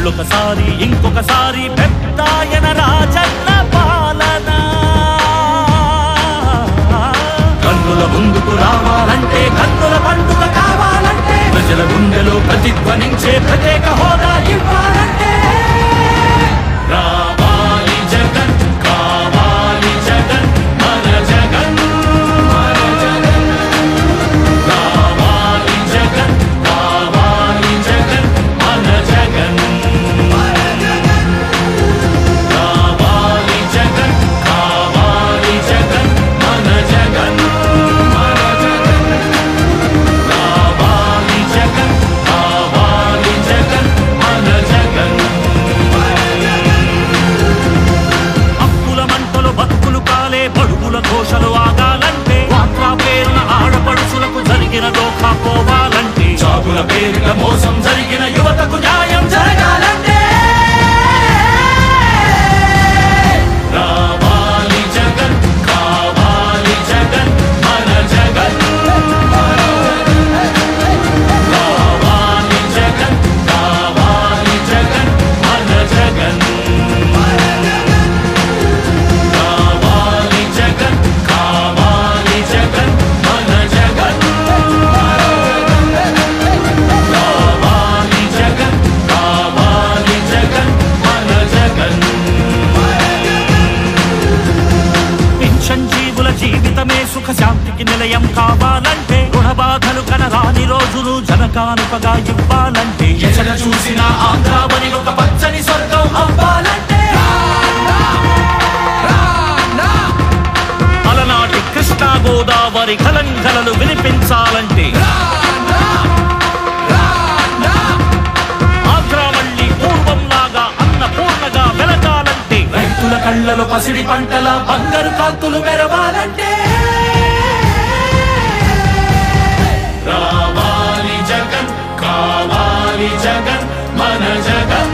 మళ్ళొకసారి ఇంకొకసారి పెద్దాయన రాజన్న పాలన కన్నుల ముందుకు రావాలంటే కన్నుల పండుగ కావాలంటే ప్రజల గుండెలో ప్రతిధ్వనించే ప్రత్యేక హోదా ఇవ్వాలంటే రావాలి జగన్ కావాలి జగన్ మన జగన్ మన జగన్ కావాలి జగన్ కావాలి జగన్ మన జగన్ కావాలి జగన్ కావాలి జగన్ మన జగన్ మన జగన్ కావాలి జగన్ కావాలి జగన్ మన జగన్ అప్పుల మంటలు బతుకులు కాలే బడుగుల ఘోషలు ఆగాలంటే వాట్లా పేరున ఆడపడుచులకు జరిగిన దోఖా పోవాలంటే చాగుల పేరిట మోసం జరిగిన యువతకు న్యాయం జరగాలంటే రావాలి జగన్ కావాలి జగన్ మన జగన్ కావాలి జగన్ కావాలి జగన్ మన జగన్ కావాలి జగన్ కావాలి జగన్ మన జగన్ కావాలి జగన్ కావాలి జగన్ మన జగన్ పింఛన్ జీవుల జీవితమే సుఖ శాంతికి నిలయం కావాలంటే రుణబాధలు కనరాని రోజులు జనకానుకగా ఇవ్వాలంటే ఎచట చూసిన ఆంధ్రావని ఒక పచ్చని స్వర్గం అవ్వాలంటే అలనాటి కృష్ణా గోదావరి కలంకలలు వినిపించాలంటే ఆంధ్ర మళ్ళీ పూర్వంలాగా అన్నపూర్ణగా వెలగాలంటే రైతుల కళ్ళలో పసిడి పంటల బంగారు కాంతులు మెరవాలంటే రావాలి జగన్ కావాలి జగన్ మన జగన్